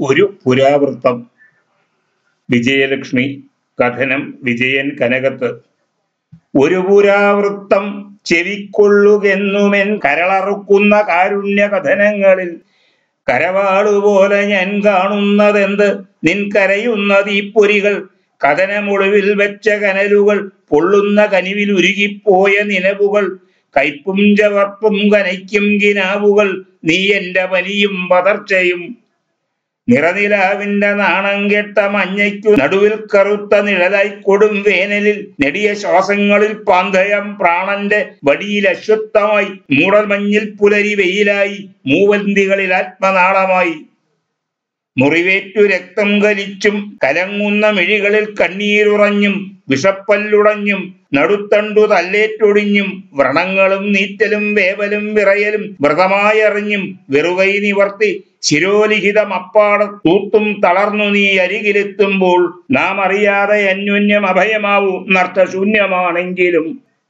ഒരു പുരാവൃത്തം വിജയലക്ഷ്മി കഥനം വിജയൻ കനകത്ത് ഒരു പുരാവൃത്തം ചെവിക്കൊള്ളുകെന്നുമെൻ കരളറുക്കുന്ന കാരുണ്യ കഥനങ്ങളിൽ കരവാളുപോലെ ഞാൻ കാണുന്നതെന്ത് നിൻ കരയുന്നത് ഈ പൊരികൾ കഥനമൊളിവിൽ വെച്ച കനലുകൾ പൊള്ളുന്ന കനിവിൽ ഉരുകിപ്പോയ നിലവുകൾ കയ്പും ചവർപ്പും കനയ്ക്കും കിനാവുകൾ നീ എന്റെ പനിയും പതർച്ചയും നിറനിലാവിന്റെ നാണം കെട്ട മഞ്ഞയ്ക്കു നടുവിൽ കറുത്ത നിഴലായി കൊടും വേനലിൽ നെടിയ ശ്വാസങ്ങളിൽ പാന്തയം പ്രാണന്റെ വടിയിൽ അശ്വത്ഥമായി മൂടൽമഞ്ഞിൽ പുലരി വെയിലായി മൂവന്തികളിൽ ആത്മനാളമായി മുറിവേറ്റു രക്തം കലിച്ചും കലങ്ങുന്ന മിഴികളിൽ കണ്ണീരുറഞ്ഞും വിഷപ്പല്ലുടഞ്ഞും നടുത്തണ്ടു തല്ലേറ്റൊടിഞ്ഞും വ്രണങ്ങളും നീറ്റലും വേവലും വിറയലും വ്രതമായറിഞ്ഞും വെറുകൈ നിവർത്തി ശിരോലിഖിതം അപ്പാട തൂത്തും തളർന്നു നീ അരികിലെത്തുമ്പോൾ നാം അറിയാതെ അന്യോന്യം അഭയമാവും നർത്ഥശൂന്യമാണെങ്കിലും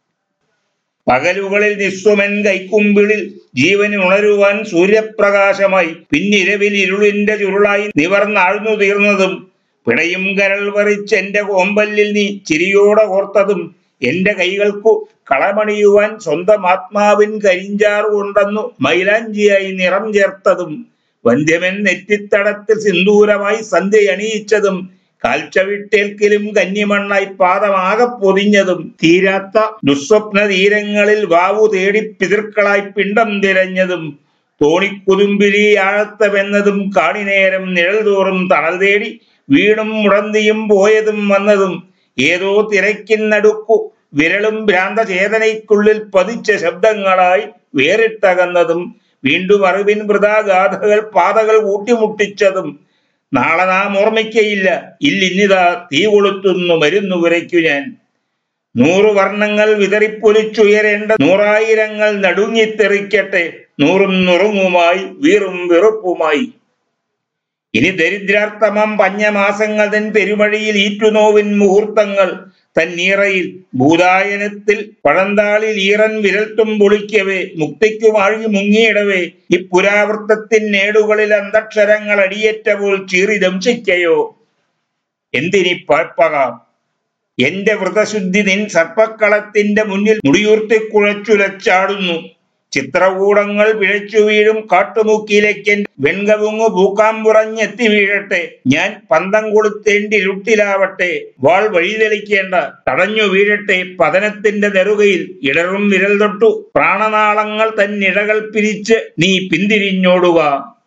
പകലുകളിൽ നിസ്വമൻ കൈക്കുമ്പിളിൽ ജീവൻ ഉണരുവാൻ സൂര്യപ്രകാശമായി പിന്നിരവിൽ ഇരുളിന്റെ ചുരുളായി നിവർന്നാഴ്ന്നു തീർന്നതും പിടയും കരൾ പറിച്ച് എന്റെ കോമ്പല്ലിൽ നീ ചിരിയോടെ ഓർത്തതും എന്റെ കൈകൾക്കു കളമണിയുവാൻ സ്വന്തം ആത്മാവിൻ കരിഞ്ചാറ് കൊണ്ടെന്നു മൈലാഞ്ചിയായി നിറം ചേർത്തതും വന്ധ്യമൻ നെറ്റിത്തടത്തിൽ സിന്ദൂരമായി സന്ധ്യ അണിയിച്ചതും കാൽച്ചവിട്ടേൽക്കിലും കന്നിമണ്ണായി പാദമാകെ പൊതിഞ്ഞതും തീരാത്ത ദുസ്വപ്ന തീരങ്ങളിൽ വാവു തേടി പിതൃക്കളായി പിണ്ടം തിരഞ്ഞതും തോണിക്കുതുമ്പിലി ആഴത്തമെന്നതും കാണിനേരം നിഴൽ തോറും തണൽ തേടി വീണും മുടന്തിയും പോയതും വന്നതും ഏതോ തിരക്കിന്നടുക്കു വിരളും ഭ്രാന്തചേതനയ്ക്കുള്ളിൽ പതിച്ച ശബ്ദങ്ങളായി വേറിട്ടകന്നതും വീണ്ടും അറിവിൻ വൃതാഗാഥകൾ പാതകൾ കൂട്ടിമുട്ടിച്ചതും നാളെ നാം ഓർമ്മിക്കയില്ല ഇല്ലിന്നിതാ തീ കൊളുത്തുന്നു മരുന്നു കുരയ്ക്കു ഞാൻ നൂറു വർണ്ണങ്ങൾ വിതറിപ്പൊലിച്ചുയരേണ്ട നൂറായിരങ്ങൾ നടുങ്ങിത്തെറിക്കട്ടെ നൂറും നുറുങ്ങുമായി വീറും വെറുപ്പുമായി ഇനി ദരിദ്രാർത്ഥമം പഞ്ഞമാസങ്ങൾ തൻ പെരുമഴിയിൽ ഈറ്റുനോവിൻ മുഹൂർത്തങ്ങൾ തന്നീറയിൽ ഭൂതായനത്തിൽ പഴന്താളിൽ ഈറൻ വിരൽത്തും പൊളിക്കവേ മുക്തിക്കു വാഴി മുങ്ങിയിടവേ ഈ പുരാവൃത്തത്തിൻ നേടുകളിൽ അന്തക്ഷരങ്ങൾ അടിയേറ്റപ്പോൾ ചീറി ദംശിക്കയോ എന്തിനി പാഴ്പ്പകാം എന്റെ വ്രതശുദ്ധി നിൻ സർപ്പക്കളത്തിന്റെ മുന്നിൽ മുടിയൂർത്തി കുഴച്ചുലച്ചാടുന്നു ചിത്രകൂടങ്ങൾ പിഴച്ചു വീഴും കാട്ടുമുക്കിയിലേക്ക് വെൺകവുങ്ങു പൂക്കാമ്പുറഞ്ഞെത്തി വീഴട്ടെ ഞാൻ പന്തം കൊളുത്തേണ്ടി ഇരുട്ടിലാവട്ടെ വാൾ വഴിതെളിക്കേണ്ട തടഞ്ഞു വീഴട്ടെ പതനത്തിന്റെ നെറുകയിൽ ഇടറും വിരൽ തൊട്ടു പ്രാണനാളങ്ങൾ തന്നിഴകൾ പിരിച്ച് നീ പിന്തിരിഞ്ഞോടുക